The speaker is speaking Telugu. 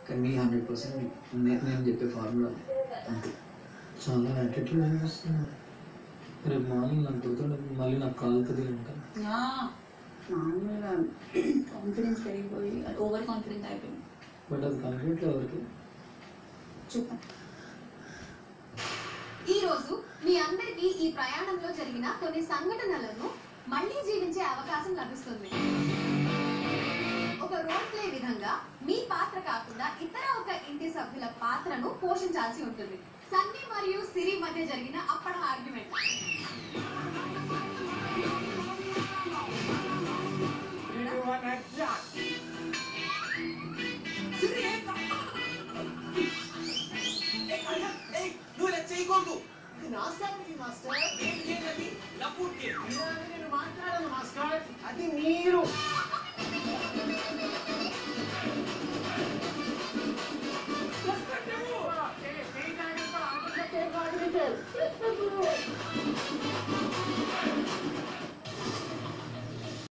కానీ మీ హండ్రెడ్ పర్సెంట్ నేను చెప్పే ఫార్ములా అంతే చాలా యాటిట్యూడ్ అనిపిస్తుంది రేపు మార్నింగ్ నాకు గుర్తుండే మళ్ళీ నాకు కాలుతుంది అంట మామూలుగా కాన్ఫిడెన్స్ పెరిగిపోయి ఓవర్ కాన్ఫిడెన్స్ అయిపోయింది బట్ అది కంప్లీట్ ఎవరికి చూద్దాం ఈ రోజు మీ అందరికీ ఈ ప్రయాణంలో జరిగిన కొన్ని సంఘటనలను మళ్ళీ జీవించే అవకాశం లభిస్తుంది ఒక రోల్ ప్లే విధంగా మీ పాత్ర కాకుండా ఇతర ఒక ఇంటి సభ్యుల పాత్రను పోషించాల్సి ఉంటుంది సన్నీ మరియు సిరి మధ్య జరిగిన అప్పటి ఆర్గ్యుమెంట్ నువ్వు ఇలా చేయకూడదు ఇది నా స్ట్రాటజీ మాస్టర్ ఏంటది నా ఫుడ్ నేను మాట్లాడాను మాస్టర్ అది మీరు